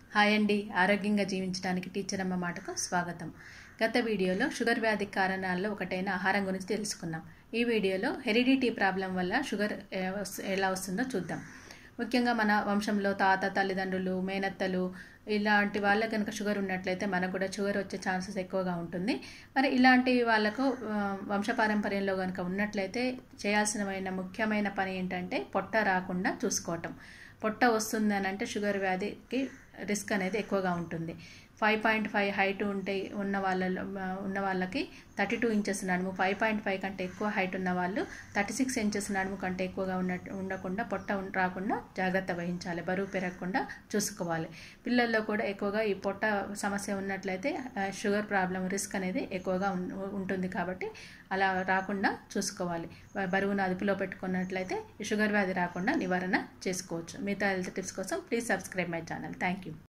hi అండి ఆరోగ్యంగా జీవించడానికి టీచర్ అమ్మ మాటకు స్వాగతం గత వీడియోలో షుగర్ వ్యాధి కారణాల్లో ఒకటైన ఆహారం గురించి తెలుసుకున్నాం ఈ వీడియోలో హెరిడిటీ ప్రాబ్లం వల్ల షుగర్ ఏ, వస్- ఎలా వస్తుందో చూద్దాం ముఖ్యంగా మన వంశంలో తాత తల్లిదండ్రులు మేనత్తలు ఇలాంటి వాళ్ళకి కనుక షుగర్ ఉన్నట్లయితే మనకు కూడా షుగర్ వచ్చే ఛాన్సెస్ ఎక్కువగా ఉంటుంది మరి ఇలాంటి వాళ్ళకు ఆ, వంశపారంపర్యంలో కనుక ఉన్నట్లయితే చేయాల్సిన ముఖ్యమైన పని ఏంటంటే పొట్ట రాకుండా చూసుకోవటం పొట్ట వస్తుంది అని అంటే షుగర్ వ్యాధికి రిస్క్ అనేది ఎక్కువగా ఉంటుంది ఫైవ్ పాయింట్ ఫైవ్ హైట్ ఉంటే ఉన్న వాళ్ళలో ఉన్న వాళ్ళకి థర్టీ టూ ఇంచెస్ నడుము ఫైవ్ పాయింట్ ఫైవ్ కంటే ఎక్కువ హైట్ ఉన్న వాళ్ళు థర్టీ సిక్స్ ఇంచెస్ నడుము కంటే ఎక్కువగా ఉన్నట్టు ఉండకుండా పొట్ట ఉం- రాకుండా జాగ్రత్త వహించాలి బరువు పెరగకుండా చూసుకోవాలి పిల్లల్లో కూడా ఎక్కువగా ఈ పొట్ట సమస్య ఉన్నట్లయితే ఆ, షుగర్ ప్రాబ్లం రిస్క్ అనేది ఎక్కువగా ఉం- ఉంటుంది కాబట్టి అలా రాకుండా చూసుకోవాలి బ- బరువును అదుపులో పెట్టుకున్నట్లయితే ఈ షుగర్ వ్యాధి రాకుండా నివారణ చేసుకోవచ్చు మిగతా హెల్త్ టిప్స్ కోసం please subscribe my channel thank you